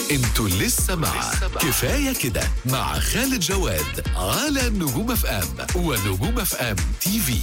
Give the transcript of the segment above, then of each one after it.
انتوا لسه مع كفايه كده مع خالد جواد على نجوم اف ام ونجوم اف ام تي في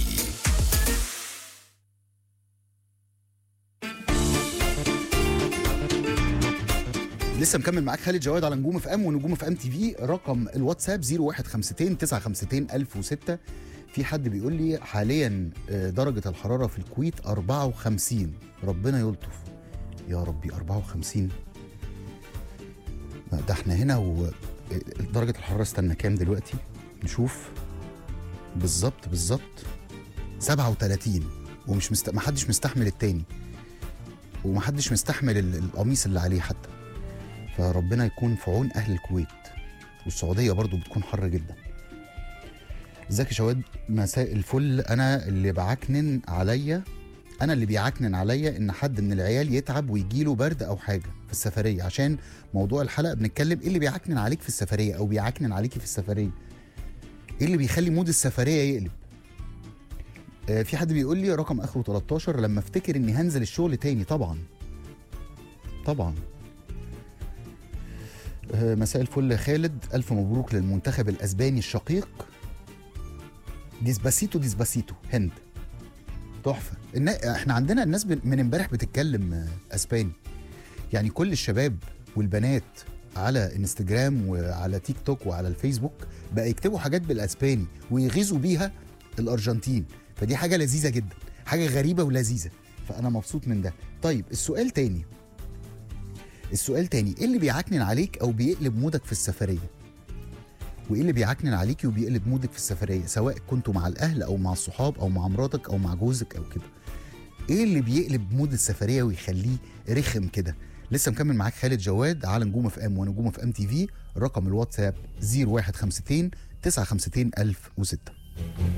لسه مكمل معاك خالد جواد على نجوم اف ام ونجوم اف ام تي في رقم الواتساب 0152 952 1006 في حد بيقول لي حاليا آه، درجة الحرارة في الكويت 54 ربنا يلطف يا ربي 54 لا، ده احنا هنا و آه، درجة الحرارة استنى كام دلوقتي نشوف بالظبط بالظبط 37 ومش مست... ما حدش مستحمل التاني ومحدش مستحمل ال- القميص اللي عليه حتى فربنا يكون في عون اهل الكويت والسعوديه برضو بتكون حر جدا ازيك يا شواد مساء الفل انا اللي بعكنن عليا انا اللي بيعكنن عليا ان حد من العيال يتعب ويجيله برد او حاجه في السفريه عشان موضوع الحلقه بنتكلم ايه اللي بيعكنن عليك في السفريه او بيعكنن عليكي في السفريه ايه اللي بيخلي مود السفريه يقلب آه، في حد بيقول لي رقم اخره 13 لما افتكر اني هنزل الشغل تاني طبعا طبعا آه، مساء الفل يا خالد الف مبروك للمنتخب الاسباني الشقيق ديسباسيتو ديسباسيتو هند تحفه النا- احنا عندنا الناس بن- من امبارح بتتكلم آه، اسباني يعني كل الشباب والبنات على انستجرام وعلى تيك توك وعلى الفيسبوك بقى يكتبوا حاجات بالاسباني ويغيظوا بيها الارجنتين فدي حاجه لذيذه جدا حاجه غريبه ولذيذه فانا مبسوط من ده طيب السؤال تاني السؤال تاني ايه اللي بيعكنن عليك او بيقلب مودك في السفريه وايه اللي بيعكنن عليكي وبيقلب مودك في السفريه سواء كنتوا مع الاهل او مع الصحاب او مع مراتك او مع جوزك او كده ايه اللي بيقلب مود السفريه ويخليه رخم كده لسه مكمل معاك خالد جواد على نجوم اف ام ونجوم اف ام تي في رقم الواتساب 0152 952 1006